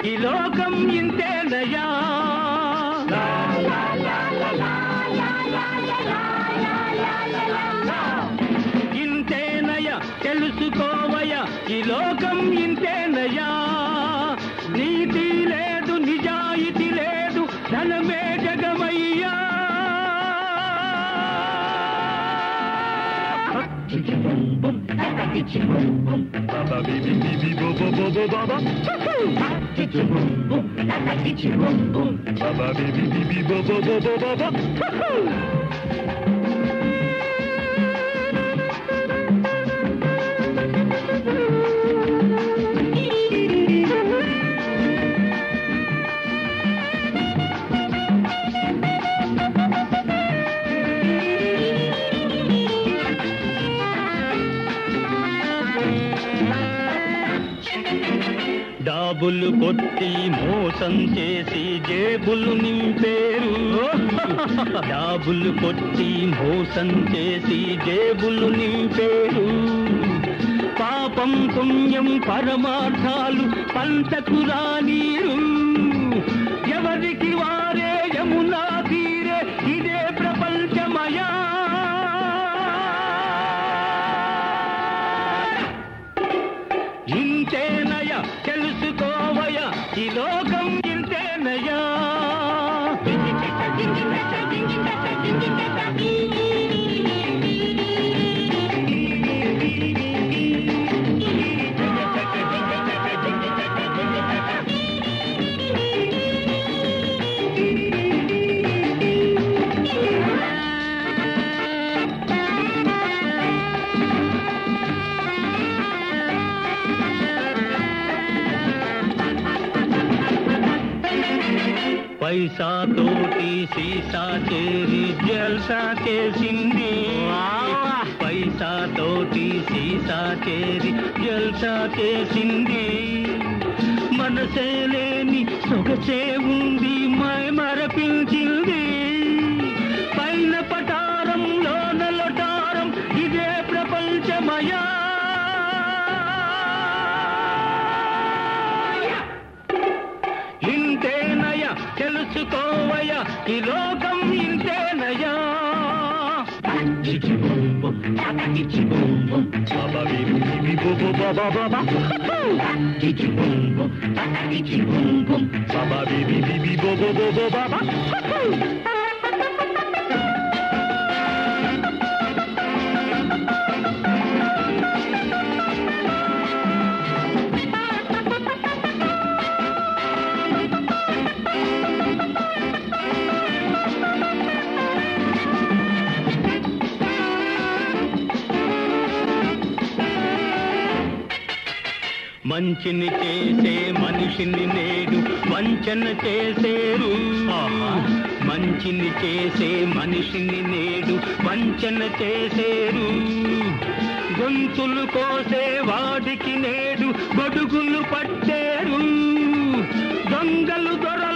ఈ లోకం ఇంతేనయా ఇంతేనయ తెలుసుకోవయ ఈ లోకం ఇంతేనయా నీతి లేదు నిజాయితీ లేదు ధనమే జగమయ్యా Baba bibi bibi bo bo bo bo baba. Baba bibi bibi bo bo bo bo baba. డాబులు కొట్టి మోసం చేసి జేబులు నింపేరు డాబులు కొట్టి మోసం చేసి జేబులు నింపేరు పాపం పుణ్యం పరమార్థాలు పంటకు రానీరు ఎవరికి వారే యమునా తీరే ఇదే ప్రపంచమయా ఇంతేనయ తెలుసుకోవయ ఈ లోకం ఇంతేనయా పైసా తోటి సీసా చేరి జల్సా చేసింది పైసా తోటి సీసా చేరి జల్సా చేసింది మనసే లేని సొగసే ఉంది మై మరపించింది పైన పటారంలో నలటారం ఇదే ప్రపంచమయా ఇంతేనయ తెలుసుకోవయ ఈ లోకం ఇంతేనయా Baba bibi bibi bo bo baba baba. Baba bibi bibi bo bo bo bo baba. మంచిని చేసే మనిషిని నేడు వంచన చేసేరు మంచిని చేసే మనిషిని నేడు వంచన చేసేరు గొంతులు కోసే వాడికి నేడు గొడుగులు పట్టారు దొంగలు దొర